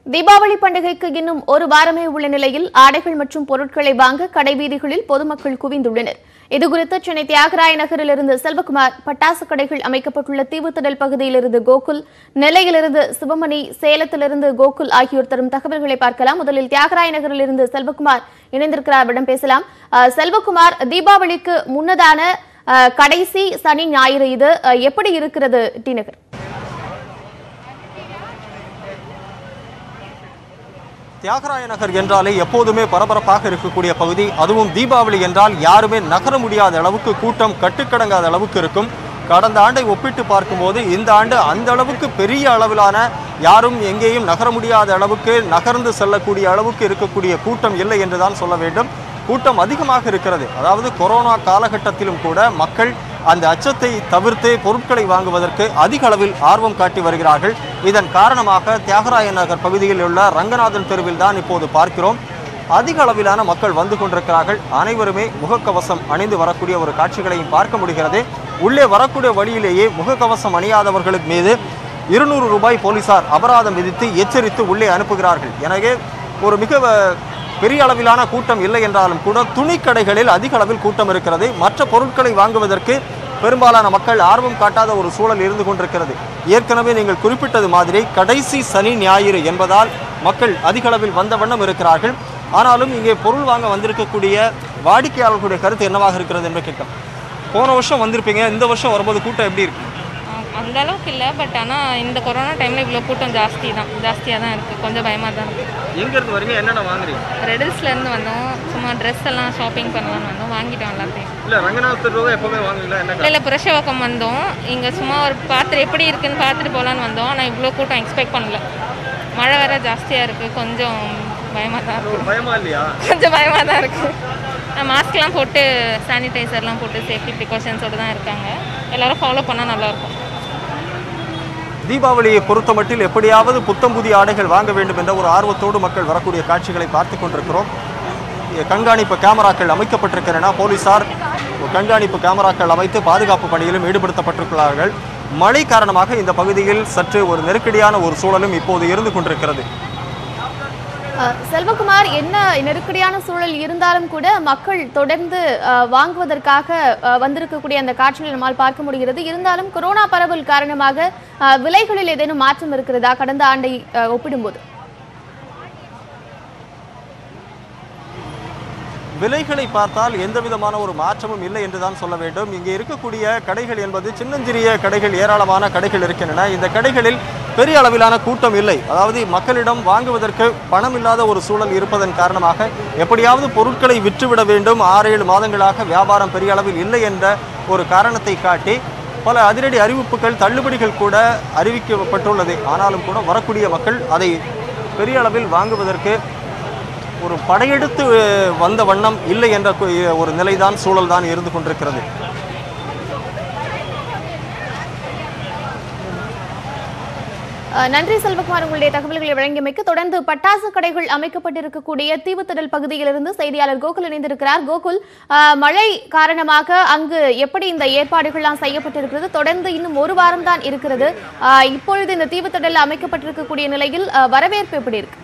தீபாவளி பண்டிகைக்கு இன்னும் ஒரு வாரமே உள்ள நிலையில் ஆடைகள் மற்றும் பொருட்களை வாங்க கடைவீதிகளில் பொதுமக்கள் குவிந்துள்ளனர் இதுகுறித்து சென்னை தியாகராய நகரிலிருந்து செல்வகுமார் பட்டாசு கடைகள் அமைக்கப்பட்டுள்ள தீவுத்திடல் பகுதியிலிருந்து கோகுல் நெல்லையிலிருந்து சிவமணி சேலத்திலிருந்து கோகுல் ஆகியோர் தரும் தகவல்களை பார்க்கலாம் முதலில் தியாகராய நகரிலிருந்து செல்வகுமார் இணைந்திருக்கிறார் அவரிடம் பேசலாம் அஹ், செல்வகுமார் தீபாவளிக்கு முன்னதான அஹ், கடைசி சனி ஞாயிறு இது அஹ், எப்படி இருக்கிறது டி நகர் தியாகராய நகர் என்றாலே எப்போதுமே பரபரப்பாக இருக்கக்கூடிய பகுதி அதுவும் தீபாவளி என்றால் யாருமே நகர முடியாத அளவுக்கு கூட்டம் கட்டுக்கடங்காத அளவுக்கு இருக்கும் கடந்த ஆண்டை ஒப்பிட்டு பார்க்கும்போது இந்த ஆண்டு அந்த அளவுக்கு பெரிய அளவிலான யாரும் எங்கேயும் நகர முடியாத அளவுக்கு நகர்ந்து செல்லக்கூடிய அளவுக்கு இருக்கக்கூடிய கூட்டம் இல்லை என்றுதான் சொல்ல வேண்டும் கூட்டம் அதிகமாக இருக்கிறது அதாவது கொரோனா காலகட்டத்திலும் கூட மக்கள் அந்த அச்சத்தை தவிர்த்து பொருட்களை வாங்குவதற்கு அதிக அளவில் ஆர்வம் காட்டி வருகிறார்கள் இதன் காரணமாக தியாகராய நகர் பகுதியில் உள்ள ரங்கநாதன் தெருவில் தான் இப்போது பார்க்கிறோம் அதிக அளவிலான மக்கள் வந்து கொண்டிருக்கிறார்கள் அனைவருமே முகக்கவசம் அணிந்து வரக்கூடிய ஒரு காட்சிகளையும் பார்க்க முடிகிறது உள்ளே வரக்கூடிய வழியிலேயே முகக்கவசம் அணியாதவர்களுக்கு மீது இருநூறு ரூபாய் போலீசார் அபராதம் விதித்து எச்சரித்து உள்ளே அனுப்புகிறார்கள் எனவே ஒரு மிக அஹ், பெரிய அளவிலான கூட்டம் இல்லை என்றாலும் கூட துணிக்கடைகளில் அதிக அளவில் கூட்டம் இருக்கிறது மற்ற பொருட்களை வாங்குவதற்கு பெரும்பாலான மக்கள் ஆர்வம் காட்டாத ஒரு சூழல் இருந்து கொண்டிருக்கிறது ஏற்கனவே நீங்கள் குறிப்பிட்டது மாதிரி கடைசி சனி ஞாயிறு என்பதால் மக்கள் அதிக அளவில் வந்த வண்ணம் இருக்கிறார்கள் ஆனாலும் இங்கே பொருள் வாங்க வந்திருக்கக்கூடிய வாடிக்கையாளர்களுடைய கருத்து என்னவாக இருக்கிறது என்று கேட்கும் போன வருஷம் வந்திருப்பீங்க இந்த வருஷம் வரும்போது கூட்டம் எப்படி இருக்கு அந்த அளவுக்கு இல்லை பட் ஆனால் இந்த கொரோனா டைமில் இவ்வளோ கூட்டம் ஜாஸ்தி தான் ஜாஸ்தியாக தான் இருக்குது கொஞ்சம் பயமாக தான் இருக்குது எங்க இருந்து வரீங்க என்னென்ன வாங்குறீங்க ரெடில்ஸ்லேருந்து வந்தோம் சும்மா ட்ரெஸ் எல்லாம் ஷாப்பிங் பண்ணலாம்னு வந்தோம் வாங்கிட்டோம் எல்லாத்தையும் இல்ல ரங்கநாதர் ரூபா எப்பவுமே வாங்குவீங்களா என்ன இல்லை இல்லை புரஷவாக்கம் வந்தோம் இங்கே சும்மா ஒரு பார்த்து எப்படி இருக்குன்னு பார்த்துட்டு போகலான்னு வந்தோம் ஆனால் இவ்வளோ கூட்டம் எக்ஸ்பெக்ட் பண்ணல மழை வேற ஜாஸ்தியாக இருக்குது கொஞ்சம் பயமாக தான் இருக்குது பயமா இல்லையா கொஞ்சம் பயமாக தான் இருக்குது மாஸ்க்லாம் போட்டு சானிடைசர்லாம் போட்டு சேஃப்டி ப்ரிகாஷன்ஸோடு தான் இருக்காங்க எல்லோரும் ஃபாலோ பண்ணால் நல்லாயிருக்கும் தீபாவளியை பொறுத்தமட்டில் எப்படியாவது புத்தம் புதிய ஆடைகள் வாங்க வேண்டும் என்ற ஒரு ஆர்வத்தோடு மக்கள் வரக்கூடிய காட்சிகளை பார்த்து கொண்டிருக்கிறோம் இ- கண்காணிப்பு கேமராக்கள் அமைக்கப்பட்டிருக்கின்றன போலீசார் கண்காணிப்பு கேமராக்கள் அமைத்து பாதுகாப்பு பணியிலும் ஈடுபடுத்தப்பட்டிருக்கிறார்கள் மழை காரணமாக இந்த பகுதியில் சற்று ஒரு நெருக்கடியான ஒரு சூழலும் இப்போது இருந்து கொண்டிருக்கிறது அஹ், செல்வகுமார் என்ன நெருக்கடியான சூழல் இருந்தாலும் கூட மக்கள் தொடர்ந்து அஹ், வாங்குவதற்காக அஹ், வந்திருக்கக்கூடிய அந்த காட்சிகளை நம்மால் பார்க்க முடிகிறது இருந்தாலும் கொரோனா பரவல் காரணமாக அஹ், விலைகளில் ஏதேனும் மாற்றம் இருக்கிறதா கடந்த ஆண்டை அஹ், ஒப்பிடும்போது விலைகளை பார்த்தால் எந்த விதமான ஒரு மாற்றமும் இல்லை என்று தான் சொல்ல வேண்டும் இங்கே இருக்கக்கூடிய கடைகள் என்பது சின்னஞ்சிறிய கடைகள் ஏராளமான கடைகள் இருக்கின்றன இந்த கடைகளில் பெரிய அளவிலான கூட்டம் இல்லை அதாவது மக்களிடம் வாங்குவதற்கு பணம் இல்லாத ஒரு சூழல் இருப்பதன் காரணமாக எப்படியாவது பொருட்களை விற்றுவிட வேண்டும் ஆறு ஏழு மாதங்களாக வியாபாரம் பெரிய அளவில் இல்லை என்ற ஒரு காரணத்தை காட்டி பல அதிரடி அறிவிப்புகள் தள்ளுபடிகள் கூட அறிவிக்கப்பட்டுள்ளது ஆனாலும் கூட வரக்கூடிய மக்கள் அதை பெரிய அளவில் வாங்குவதற்கு ஒரு படையெடுத்து அஹ், வந்த வண்ணம் இல்லை என்ற கு- ஒரு நிலைதான் சூழல் தான் இருந்து கொண்டிருக்கிறது அஹ், நன்றி செல்வகுமார் உங்களுடைய தகவல்களை வழங்கியமைக்கு தொடர்ந்து பட்டாசு கடைகள் அமைக்கப்பட்டிருக்கக்கூடிய தீவுத்திடல் பகுதியிலிருந்து செய்தியாளர் கோகுல் இணைந்திருக்கிறார் கோகுல் அஹ், மழை காரணமாக அங்கு எப்படி இந்த ஏற்பாடுகள்லாம் செய்யப்பட்டிருக்கிறது தொடர்ந்து இன்னும் ஒரு வாரம் தான் இருக்கிறது அஹ், இப்பொழுது இந்த தீவுத்திடல் அமைக்கப்பட்டிருக்கக்கூடிய நிலையில் அஹ், வரவேற்பு எப்படி இருக்கு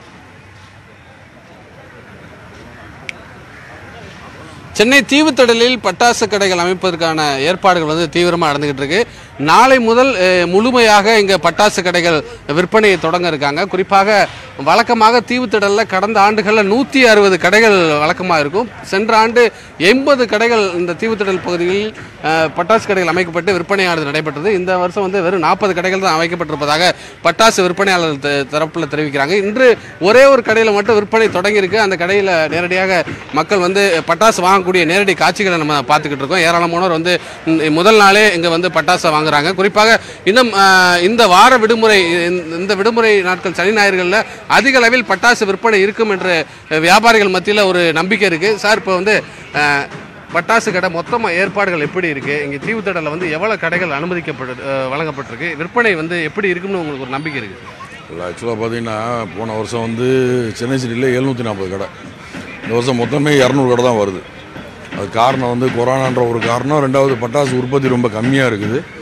சென்னை தீவுத்திடலில் பட்டாசு கடைகள் அமைப்பதற்கான ஏற்பாடுகள் வந்து தீவிரமாக நடந்துகிட்டு இருக்கு நாளை முதல் அஹ், முழுமையாக இங்கே பட்டாசு கடைகள் விற்பனையை தொடங்க இருக்காங்க குறிப்பாக வழக்கமாக தீவுத்திடலில் கடந்த ஆண்டுகளில் நூற்றி அறுபது கடைகள் வழக்கமாக இருக்கும் சென்ற ஆண்டு எண்பது கடைகள் இந்த தீவுத்திடல் பகுதியில் அஹ், பட்டாசு கடைகள் அமைக்கப்பட்டு விற்பனையானது நடைபெற்றது இந்த வருஷம் வந்து வெறும் நாற்பது கடைகள் தான் அமைக்கப்பட்டிருப்பதாக பட்டாசு விற்பனையாளர் த- தரப்புல தெரிவிக்கிறாங்க இன்று ஒரே ஒரு கடையில் மட்டும் விற்பனை தொடங்கியிருக்கு அந்த கடையில் நேரடியாக மக்கள் வந்து பட்டாசு வாங்கக்கூடிய நேரடி காட்சிகளை நம்ம பார்த்துக்கிட்டு இருக்கோம் ஏராளமானோர் வந்து இந்த முதல் நாளே இங்கே வந்து பட்டாசை வாங்குறாங்க குறிப்பாக இன்னும் ஆஹ், இந்த வார விடுமுறை இந்த- இந்த விடுமுறை நாட்கள் சனி ஞாயிறுகளில் அதிக அளவில் பட்டாசு விற்பனை இருக்கும் என்று அஹ், வியாபாரிகள் மத்தியில் ஒரு நம்பிக்கை இருக்குது சார் இப்போ வந்து ஆஹ், பட்டாசு கடை மொத்தமாக ஏற்பாடுகள் எப்படி இருக்குது இங்கே தீவுத்தடலில் வந்து எவ்வளோ கடைகள் அனுமதிக்கப்பட்டு அஹ், வழங்கப்பட்டிருக்கு விற்பனை வந்து எப்படி இருக்குன்னு உங்களுக்கு ஒரு நம்பிக்கை இருக்குது இல்லை ஆக்சுவலாக பார்த்தீங்கன்னா போன வருஷம் வந்து சென்னை சிட்டியில் எழுநூற்றி நாற்பது கடை இந்த வருஷம் மொத்தமே இரநூறு கடை தான் வருது அது காரணம் வந்து கொரோனான்ற ஒரு காரணம் ரெண்டாவது பட்டாசு உற்பத்தி ரொம்ப கம்மியாக இருக்குது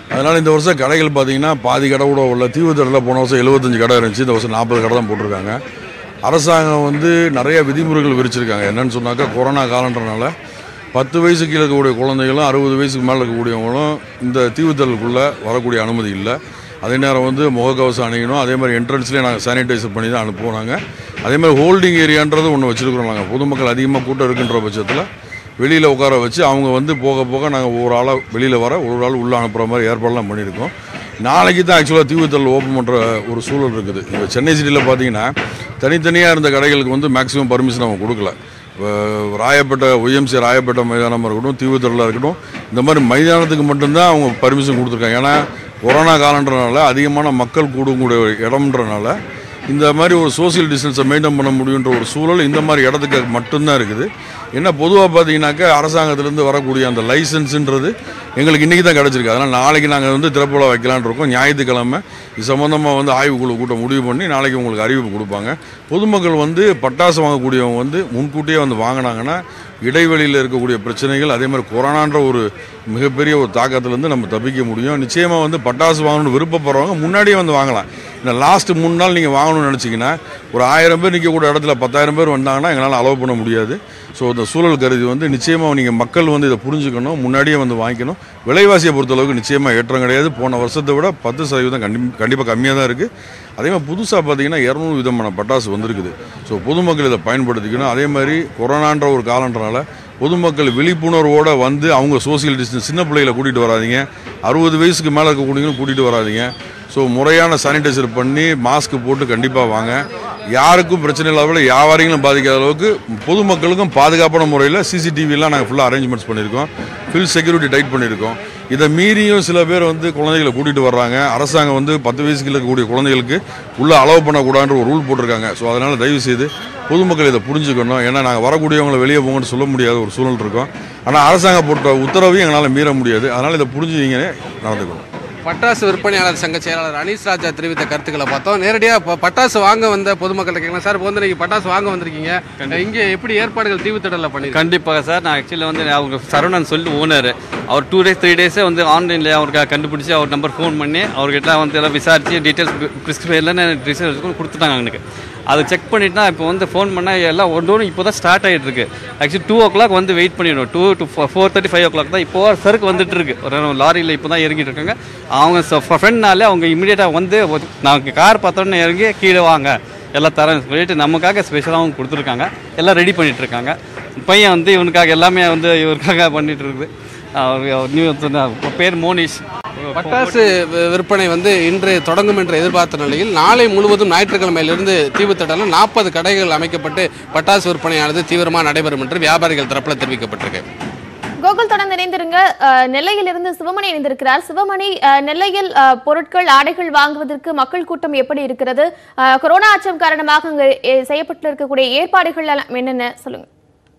அதனால் இந்த வருஷம் கடைகள் பார்த்தீங்கன்னா பாதி கடை கூட உள்ள தீவுத்தடலில் போன வருஷம் எழுபத்தஞ்சு கடை இருந்துச்சு இந்த வருஷம் நாற்பது கடை தான் போட்டிருக்காங்க அரசாங்கம் வந்து நிறைய விதிமுறைகள் விரிச்சிருக்காங்க என்னன்னு சொன்னாக்கா கொரோனா காலன்றனால பத்து வயசு கீழே இருக்கக்கூடிய குழந்தைகளும் அறுபது வயசுக்கு மேலே இருக்கக்கூடியவங்களும் இந்த தீவுத்தலுக்குள்ளே வரக்கூடிய அனுமதி இல்லை அதே நேரம் வந்து முகக்கவசம் அணியணும் அதே மாதிரி என்ட்ரன்ஸ்லேயே நாங்கள் சானிடைசர் பண்ணி தான் அனுப்புவோம் நாங்கள் அதே மாதிரி ஹோல்டிங் ஏரியான்றது ஒன்று வச்சுருக்கிறோம் நாங்கள் பொதுமக்கள் அதிகமாக கூட்டம் இருக்குன்ற பட்சத்தில் வெளியில் உட்கார வச்சு அவங்க வந்து போக போக நாங்கள் ஒவ்வொரு ஆளாக வெளியில் வர ஒரு ஆள் உள்ளே அனுப்புகிற மாதிரி ஏற்பாடுலாம் பண்ணியிருக்கோம் நாளைக்கு தான் ஆக்சுவலாக தீவுத்தல் ஓப்பன் பண்ணுற ஒரு சூழல் இருக்குது இப்போ சென்னை சிட்டியில் பார்த்தீங்கன்னா தனித்தனியாக இருந்த கடைகளுக்கு வந்து மேக்ஸிமம் பர்மிஷன் அவங்க கொடுக்கல இப்போ ராயப்பேட்டை ஒய்எம்சி ராயப்பேட்டை மைதானமாக இருக்கட்டும் தீவுத்தடலாக இருக்கட்டும் இந்த மாதிரி மைதானத்துக்கு மட்டும்தான் அவங்க பர்மிஷன் கொடுத்துருக்காங்க ஏன்னா கொரோனா காலன்றனால அதிகமான மக்கள் கூடக்கூடிய ஒரு இடம்ன்றனால இந்த மாதிரி ஒரு சோஷியல் டிஸ்டன்ஸை மெயின்டைன் பண்ண முடியுன்ற ஒரு சூழல் இந்த மாதிரி இடத்துக்கு மட்டும்தான் இருக்குது என்ன பொதுவாக பார்த்தீங்கன்னாக்கா அரசாங்கத்திலேருந்து வரக்கூடிய அந்த லைசன்ஸுன்றது எங்களுக்கு இன்றைக்கி தான் கிடச்சிருக்கு அதனால் நாளைக்கு நாங்கள் வந்து திறப்புல வைக்கலான்னு இருக்கோம் ஞாயிற்றுக்கிழமை இது சம்மந்தமாக வந்து ஆய்வுக்குழு கூட்டம் முடிவு பண்ணி நாளைக்கு உங்களுக்கு அறிவிப்பு கொடுப்பாங்க பொதுமக்கள் வந்து பட்டாசு வாங்கக்கூடியவங்க வந்து முன்கூட்டியே வந்து வாங்கினாங்கன்னா இடைவெளியில் இருக்கக்கூடிய பிரச்சனைகள் அதே மாதிரி கொரோனான்ற ஒரு மிகப்பெரிய ஒரு தாக்கத்திலேருந்து நம்ம தப்பிக்க முடியும் நிச்சயமாக வந்து பட்டாசு வாங்கணும்னு விருப்பப்படுறவங்க முன்னாடியே வந்து வாங்கலாம் இந்த லாஸ்ட் மூணு நாள் நீங்கள் வாங்கணும்னு நினச்சிங்கன்னா ஒரு ஆயிரம் பேர் நிற்கக்கூடிய இடத்துல பத்தாயிரம் பேர் வந்தாங்கன்னா எங்களால் அலோவ் பண்ண முடியாது ஸோ இந்த சூழல் கருதி வந்து நிச்சயமாக நீங்கள் மக்கள் வந்து இதை புரிஞ்சுக்கணும் முன்னாடியே வந்து வாங்கிக்கணும் விலைவாசியை பொறுத்தளவுக்கு நிச்சயமாக ஏற்றம் கிடையாது போன வருஷத்தை விட பத்து சதவீதம் கண்டி கண்டிப்பாக கம்மியாக தான் இருக்குது அதே மாதிரி புதுசாக பார்த்தீங்கன்னா இரநூறு விதமான பட்டாசு வந்திருக்குது ஸோ பொதுமக்கள் இதை பயன்படுத்திக்கணும் அதே மாதிரி கொரோனான்ற ஒரு காலன்றனால பொதுமக்கள் விழிப்புணர்வோடு வந்து அவங்க சோசியல் டிஸ்டன்ஸ் சின்ன பிள்ளைகளை கூட்டிகிட்டு வராதீங்க அறுபது வயசுக்கு மேலே இருக்கக்கூடியவங்களும் கூட்டிகிட்டு வராதீங்க ஸோ முறையான சானிடைசர் பண்ணி மாஸ்க் போட்டு கண்டிப்பாக வாங்க யாருக்கும் பிரச்சனை இல்லாத வியாபாரிகளும் பாதிக்காத அளவுக்கு பொதுமக்களுக்கும் பாதுகாப்பான முறையில் சிசிடிவிலாம் நாங்கள் ஃபுல்லாக அரேஞ்ச்மெண்ட்ஸ் பண்ணியிருக்கோம் ஃபில் செக்யூரிட்டி டைட் பண்ணியிருக்கோம் இதை மீறியும் சில பேர் வந்து குழந்தைகளை கூட்டிகிட்டு வர்றாங்க அரசாங்கம் வந்து பத்து வயசுக்கு இருக்கக்கூடிய குழந்தைகளுக்கு உள்ளே அலோவ் பண்ணக்கூடாதுன்ற ஒரு ரூல் போட்டிருக்காங்க ஸோ அதனால் தயவு செய்து பொதுமக்கள் இதை புரிஞ்சுக்கணும் ஏன்னா நாங்கள் வரக்கூடியவங்களை வெளியே போங்கன்னு சொல்ல முடியாத ஒரு சூழல் இருக்கும் ஆனால் அரசாங்கம் போட்ட உத்தரவையும் எங்களால் மீற முடியாது அதனால் இதை புரிஞ்சு நீங்கள் நடந்துக்கணும் பட்டாசு விற்பனையாளர் சங்க செயலாளர் அனீஸ் ராஜா தெரிவித்த கருத்துக்களை பார்த்தோம் நேரடியாக இப்போ பட்டாசு வாங்க வந்த பொதுமக்கள் கேட்கலாம் சார் இப்போ வந்து நீங்கள் பட்டாசு வாங்க வந்திருக்கீங்க இங்கே எப்படி ஏற்பாடுகள் தீவுத்திடலில் பண்ணி கண்டிப்பாக சார் நான் ஆக்சுவலி வந்து அவங்க சரவணன் சொல்லி ஓனர் அவர் டூ டேஸ் த்ரீ டேஸே வந்து ஆன்லைனில் அவருக்கு கண்டுபிடிச்சி அவர் நம்பர் ஃபோன் பண்ணி அவர்கிட்ட வந்து எல்லாம் விசாரித்து டீட்டெயில்ஸ் ப்ரிஸ்கிரைப்லாம் டீட்டெயில்ஸ் கொடுத்துட்டாங்க எனக்கு அதை செக் பண்ணிட்டுனா இப்போ வந்து ஃபோன் பண்ணால் எல்லாம் ஒன்று இப்போ தான் ஸ்டார்ட் ஆகிட்டு இருக்கு ஆக்சுவலி டூ ஓ கிளாக் வந்து வெயிட் பண்ணிடணும் two to four thirty five o'clock தான் இப்போ சருக்கு வந்துட்டு இருக்கு ஒரு லாரியில் இப்போ தான் இறங்கிட்டு இருக்காங்க அவங்க ஃப்ரெண்ட்னாலே அவங்க இமீடியட்டாக வந்து நாங்கள் கார் பார்த்தோன்னே இறங்கி கீழே வாங்க எல்லாம் தரேன் சொல்லிட்டு நமக்காக ஸ்பெஷலாகவும் கொடுத்துருக்காங்க எல்லாம் ரெடி பண்ணிட்டு இருக்காங்க பையன் வந்து இவனுக்காக எல்லாமே வந்து இவருக்காக பண்ணிட்டு இருக்குது அவர் அவர் நியூ பேர் மோனிஷ் பட்டாசு வி- விற்பனை வந்து இன்று தொடங்கும் என்று எதிர்பார்த்த நிலையில் நாளை முழுவதும் ஞாயிற்றுக்கிழமையிலிருந்து தீவுத்திடலில் நாற்பது கடைகள் அமைக்கப்பட்டு பட்டாசு விற்பனையானது தீவிரமாக நடைபெறும் என்று வியாபாரிகள் தரப்பில் தெரிவிக்கப்பட்டிருக்கு கோகுல் தொடர்ந்து இணைந்திருங்க அஹ், நெல்லையிலிருந்து சிவமணி இணைந்திருக்கிறார் சிவமணி அஹ், நெல்லையில் அஹ், பொருட்கள் ஆடைகள் வாங்குவதற்கு மக்கள் கூட்டம் எப்படி இருக்கிறது அஹ், கொரோனா அச்சம் காரணமாக அங்கு எ- செய்யப்பட்டு இருக்கக்கூடிய ஏற்பாடுகள் எல்லாம் என்னென்ன சொல்லுங்க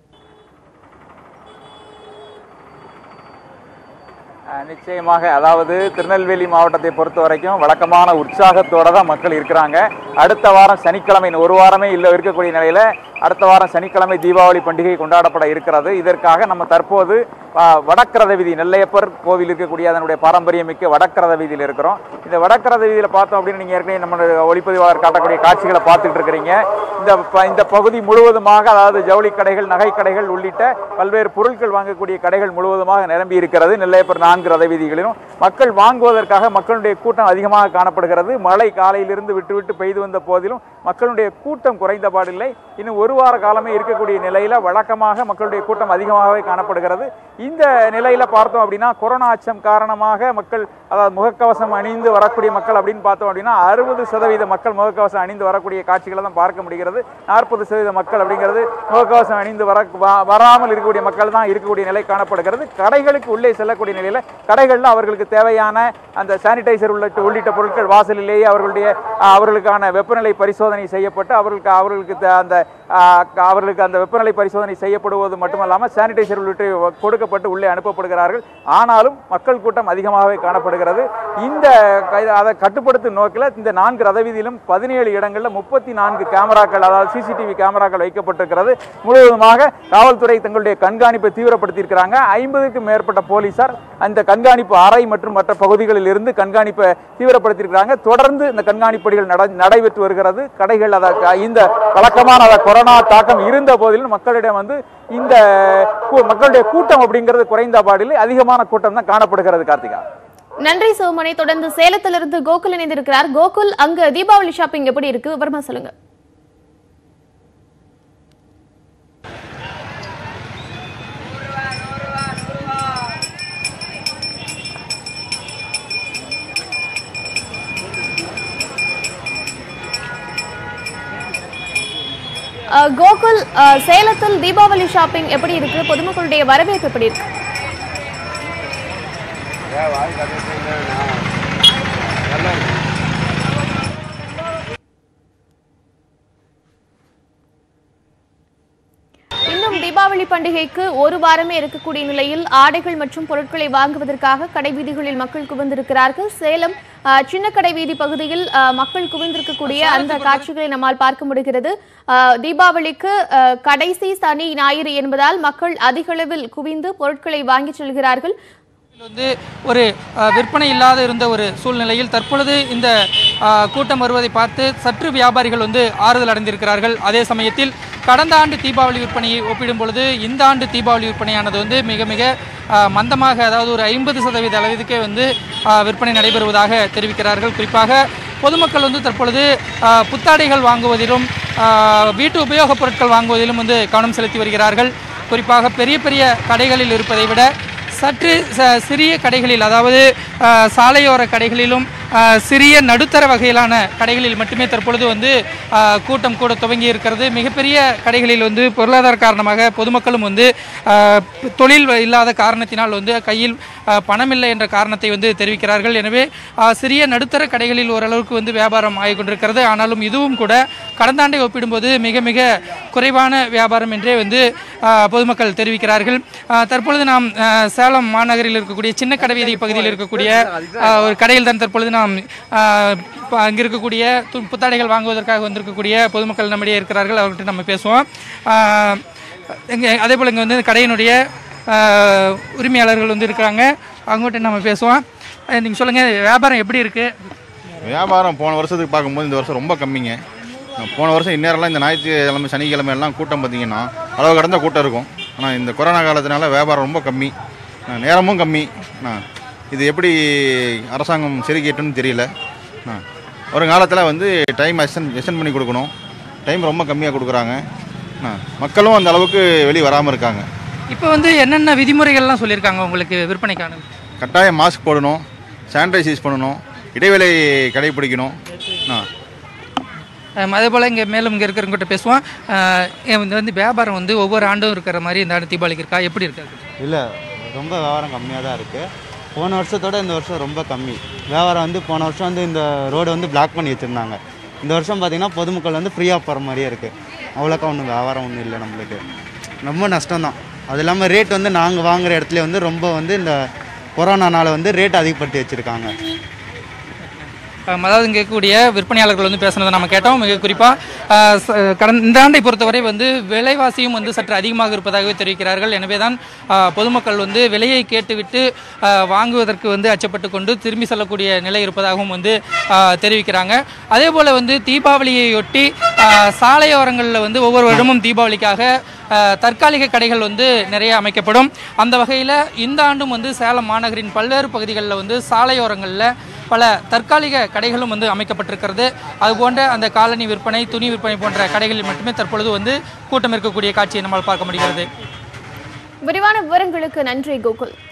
அஹ் நிச்சயமாக அதாவது திருநெல்வேலி மாவட்டத்தை பொறுத்த வரைக்கும் வழக்கமான உற்சாகத்தோட தான் மக்கள் இருக்கிறாங்க அடுத்த வாரம் சனிக்கிழமை இன்னும் ஒரு வாரமே இல்லை இருக்கக்கூடிய நிலையில அடுத்த வாரம் சனிக்கிழமை தீபாவளி பண்டிகை கொண்டாடப்பட இருக்கிறது இதற்காக நம்ம தற்போது அஹ், வடக்கரத வீதி நெல்லையப்பர் கோவில் இருக்கக்கூடிய அதனுடைய பாரம்பரியமிக்க வடக்கரத வீதியில் இருக்கிறோம் இந்த வடக்கரத வீதியில் பார்த்தோம் அப்படின்னு நீங்கள் ஏற்கனவே நம்ம ஒளிப்பதிவாளர் காட்டக்கூடிய காட்சிகளை பார்த்துட்டு இருக்கிறீங்க இந்த ப- இந்த பகுதி முழுவதுமாக அதாவது ஜவுளி கடைகள் நகை கடைகள் உள்ளிட்ட பல்வேறு பொருட்கள் வாங்கக்கூடிய கடைகள் முழுவதுமாக நிரம்பி இருக்கிறது நெல்லையப்பர் நான்கு ரத வீதிகளிலும் மக்கள் வாங்குவதற்காக மக்களுடைய கூட்டம் அதிகமாக காணப்படுகிறது மழை காலையிலிருந்து விட்டு விட்டு பெய்து வந்த போதிலும் மக்களுடைய கூட்டம் குறைந்த பாடில்லை இன்னும் ஒரு வார காலமே இருக்கக்கூடிய நிலையில வழக்கமாக மக்களுடைய கூட்டம் அதிகமாகவே காணப்படுகிறது இந்த நிலையில பார்த்தோம் அப்படின்னா கொரோனா அச்சம் காரணமாக மக்கள் அதாவது முகக்கவசம் அணிந்து வரக்கூடிய மக்கள் அப்படின்னு பார்த்தோம் அப்படின்னா அறுபது சதவீத மக்கள் முகக்கவசம் அணிந்து வரக்கூடிய காட்சிகளை தான் பார்க்க முடிகிறது நாற்பது சதவீத மக்கள் அப்படிங்கிறது முகக்கவசம் அணிந்து வர வ- வராமல் இருக்கக்கூடிய மக்கள் தான் இருக்கக்கூடிய நிலை காணப்படுகிறது கடைகளுக்கு உள்ளே செல்லக்கூடிய நிலையில கடைகளில் அவர்களுக்கு தேவையான அந்த சானிடைசர் உள்ளிட்ட உள்ளிட்ட பொருட்கள் வாசலிலேயே அவர்களுடைய அஹ், அவர்களுக்கான வெப்பநிலை பரிசோதனை செய்யப்பட்டு அவர்களுக்கு அவர்களுக்கு தே- அந்த ஆஹ், அவர்களுக்கு அந்த வெப்பநிலை பரிசோதனை செய்யப்படுவது மட்டுமல்லாமல் சானிடைசர் உள்ளிட்ட கொடுக்கப்பட்டு உள்ளே அனுப்பப்படுகிறார்கள் ஆனாலும் மக்கள் கூட்டம் அதிகமாகவே காணப்படுகிறது இந்த கை- அதை கட்டுப்படுத்தும் நோக்கில் இந்த நான்கு ரத வீதியிலும் பதினேழு இடங்களில் முப்பத்தி நான்கு கேமராக்கள் அதாவது சிசிடிவி கேமராக்கள் வைக்கப்பட்டிருக்கிறது முழுவதுமாக காவல்துறை தங்களுடைய கண்காணிப்பை தீவிரப்படுத்தியிருக்கிறாங்க ஐம்பதுக்கும் மேற்பட்ட போலீசார் அந்த கண்காணிப்பு அறை மற்றும் மற்ற பகுதிகளில் இருந்து கண்காணிப்பை தீவிரப்படுத்தியிருக்கிறாங்க தொடர்ந்து இந்த கண்காணிப்பு பணிகள் நட- நடைபெற்று வருகிறது கடைகள் அதை இந்த வழக்கமான அந்த கொரோனா தாக்கம் இருந்த போதிலும் மக்களிடம் வந்து இந்த கூ- மக்களுடைய கூட்டம் அப்படிங்கிறது குறைந்த பாடில் அதிகமான கூட்டம் தான் காணப்படுகிறது கார்த்திகா நன்றி சிவமணி தொடர்ந்து சேலத்திலிருந்து கோகுல் இணைந்திருக்கிறார் கோகுல் அங்க தீபாவளி ஷாப்பிங் எப்படி இருக்கு விவரமா சொல்லுங்க அஹ், கோகுல் அஹ், சேலத்தில் தீபாவளி ஷாப்பிங் எப்படி இருக்கு பொதுமக்களுடைய வரவேற்பு எப்படி இருக்கு இன்னும் தீபாவளி பண்டிகைக்கு ஒரு வாரமே இருக்கக்கூடிய நிலையில் ஆடைகள் மற்றும் பொருட்களை வாங்குவதற்காக கடை வீதிகளில் மக்கள் குவிந்திருக்கிறார்கள் சேலம் அஹ், சின்ன கடை வீதி பகுதியில் அஹ், மக்கள் குவிந்திருக்கக்கூடிய அந்த காட்சிகளை நம்மால் பார்க்க முடிகிறது அஹ், தீபாவளிக்கு அஹ், கடைசி சனி ஞாயிறு என்பதால் மக்கள் அதிக அளவில் குவிந்து பொருட்களை வாங்கிச் செல்கிறார்கள் வந்து ஒரு அஹ், விற்பனை இல்லாத இருந்த ஒரு சூழ்நிலையில் தற்பொழுது இந்த அஹ், கூட்டம் வருவதை பார்த்து சற்று வியாபாரிகள் வந்து ஆறுதல் அடைந்திருக்கிறார்கள் அதே சமயத்தில் கடந்த ஆண்டு தீபாவளி விற்பனையை ஒப்பிடும் பொழுது இந்த ஆண்டு தீபாவளி விற்பனையானது வந்து மிக மிக அஹ், மந்தமாக அதாவது ஒரு ஐம்பது சதவீத அளவிற்கே வந்து அஹ், விற்பனை நடைபெறுவதாக தெரிவிக்கிறார்கள் குறிப்பாக பொதுமக்கள் வந்து தற்பொழுது அஹ், புத்தாடைகள் வாங்குவதிலும் அஹ், வீட்டு உபயோகப் பொருட்கள் வாங்குவதிலும் வந்து கவனம் செலுத்தி வருகிறார்கள் குறிப்பாக பெரிய பெரிய கடைகளில் இருப்பதை விட சற்று ச- சிறிய கடைகளில் அதாவது அஹ், சாலையோர கடைகளிலும் அஹ், சிறிய நடுத்தர வகையிலான கடைகளில் மட்டுமே தற்பொழுது வந்து அஹ், கூட்டம் கூட துவங்கி இருக்கிறது மிகப்பெரிய கடைகளில் வந்து பொருளாதார காரணமாக பொதுமக்களும் வந்து அஹ், ப- தொழில் இல்லாத காரணத்தினால் வந்து கையில் அஹ், பணம் இல்லை என்ற காரணத்தை வந்து தெரிவிக்கிறார்கள் எனவே அஹ், சிறிய நடுத்தர கடைகளில் ஓரளவுக்கு வந்து வியாபாரம் ஆகிக் கொண்டிருக்கிறது ஆனாலும் இதுவும் கூட கடந்த ஆண்டை ஒப்பிடும்போது மிக மிக குறைவான வியாபாரம் என்றே வந்து அஹ், பொதுமக்கள் தெரிவிக்கிறார்கள் அஹ், தற்பொழுது நாம் அஹ், சேலம் மாநகரில் இருக்கக்கூடிய சின்ன கடைவீதி பகுதியில் இருக்கக்கூடிய அஹ், ஒரு கடையில் தான் தற்பொழுது நாம் அஹ், ப- அங்கே இருக்கக்கூடிய து- புத்தாடைகள் வாங்குவதற்காக வந்திருக்கக்கூடிய பொதுமக்கள் நம்மிடையே இருக்கிறார்கள் அவர்கிட்ட நம்ம பேசுவோம் அஹ், இங்கே அதே போல் இங்கே வந்து கடையினுடைய அஹ், உரிமையாளர்கள் வந்து இருக்கிறாங்க அவங்ககிட்ட நம்ம பேசுவோம் நீங்கள் சொல்லுங்கள் வியாபாரம் எப்படி இருக்குது வியாபாரம் போன வருஷத்துக்கு பார்க்கும்போது இந்த வருஷம் ரொம்ப கம்மிங்க போன வருஷம் இந்நேரம்லாம் இந்த ஞாயிற்றுக்கிழமை சனிக்கிழமை எல்லாம் கூட்டம் பார்த்தீங்கன்னா அளவு கடந்த கூட்டம் இருக்கும் ஆனால் இந்த கொரோனா காலத்தினால வியாபாரம் ரொம்ப கம்மி அஹ் நேரமும் கம்மி அஹ் இது எப்படி அரசாங்கம் சரி கேட்டுன்னு தெரியல அஹ் வருங்காலத்தில் வந்து டைம் எக்ஸ்டன் எக்ஸ்டன் பண்ணி கொடுக்கணும் டைம் ரொம்ப கம்மியாக கொடுக்குறாங்க அஹ் மக்களும் அந்த அளவுக்கு வெளியே வராமல் இருக்காங்க இப்போ வந்து என்னென்ன விதிமுறைகள்லாம் சொல்லியிருக்காங்க உங்களுக்கு விற்பனைக்கான கட்டாயம் மாஸ்க் போடணும் சானிடைஸ் யூஸ் பண்ணணும் இடைவேளை கடைபிடிக்கணும் அஹ் அஹ் அதே போல் இங்கே மேலும் இங்கே இருக்கிறவங்ககிட்ட பேசுவோம் அஹ் இது வந்து வியாபாரம் வந்து ஒவ்வொரு ஆண்டும் இருக்கிற மாதிரி இந்த ஆண்டு தீபாவளிக்கு இருக்கா எப்படி இருக்காது இல்லை ரொம்ப வியாபாரம் கம்மியாக தான் இருக்குது போன வருஷத்தோட இந்த வருஷம் ரொம்ப கம்மி வியாபாரம் வந்து போன வருஷம் வந்து இந்த ரோடு வந்து பிளாக் பண்ணி வச்சுருந்தாங்க இந்த வருஷம் பார்த்திங்கன்னா பொதுமக்கள் வந்து ஃப்ரீயாக போகிற மாதிரியே இருக்குது அவ்வளோக்கா ஒன்றும் வியாபாரம் ஒன்றும் இல்லை நம்மளுக்கு ரொம்ப நஷ்டம்தான் அது இல்லாமல் ரேட் வந்து நாங்கள் வாங்குற இடத்துல வந்து ரொம்ப வந்து இந்த கொரோனானால வந்து ரேட் அதிகப்படுத்தி வச்சுருக்காங்க அஹ் அதாவது இங்கே இருக்கக்கூடிய விற்பனையாளர்கள் வந்து பேசுனதை நம்ம கேட்டோம் மிக குறிப்பாக கடந்த இந்த ஆண்டை பொறுத்தவரை வந்து விலைவாசியும் வந்து சற்று அதிகமாக இருப்பதாகவே தெரிவிக்கிறார்கள் எனவே தான் அஹ், பொதுமக்கள் வந்து விலையை கேட்டுவிட்டு அஹ், வாங்குவதற்கு வந்து அச்சப்பட்டு கொண்டு திரும்பி செல்லக்கூடிய நிலை இருப்பதாகவும் வந்து அஹ், தெரிவிக்கிறாங்க அதே போல் வந்து தீபாவளியையொட்டி அஹ், சாலையோரங்களில் வந்து ஒவ்வொரு வருடமும் தீபாவளிக்காக அஹ், தற்காலிக கடைகள் வந்து நிறைய அமைக்கப்படும் அந்த வகையில் இந்த ஆண்டும் வந்து சேலம் மாநகரின் பல்வேறு பகுதிகளில் வந்து சாலையோரங்களில் பல தற்காலிக கடைகளும் வந்து அமைக்கப்பட்டிருக்கிறது அது போன்ற அந்த காலனி விற்பனை துணி விற்பனை போன்ற கடைகளில் மட்டுமே தற்பொழுது வந்து கூட்டம் இருக்கக்கூடிய காட்சியை நம்மால் பார்க்க முடிகிறது விரிவான விவரங்களுக்கு நன்றி கோகுல்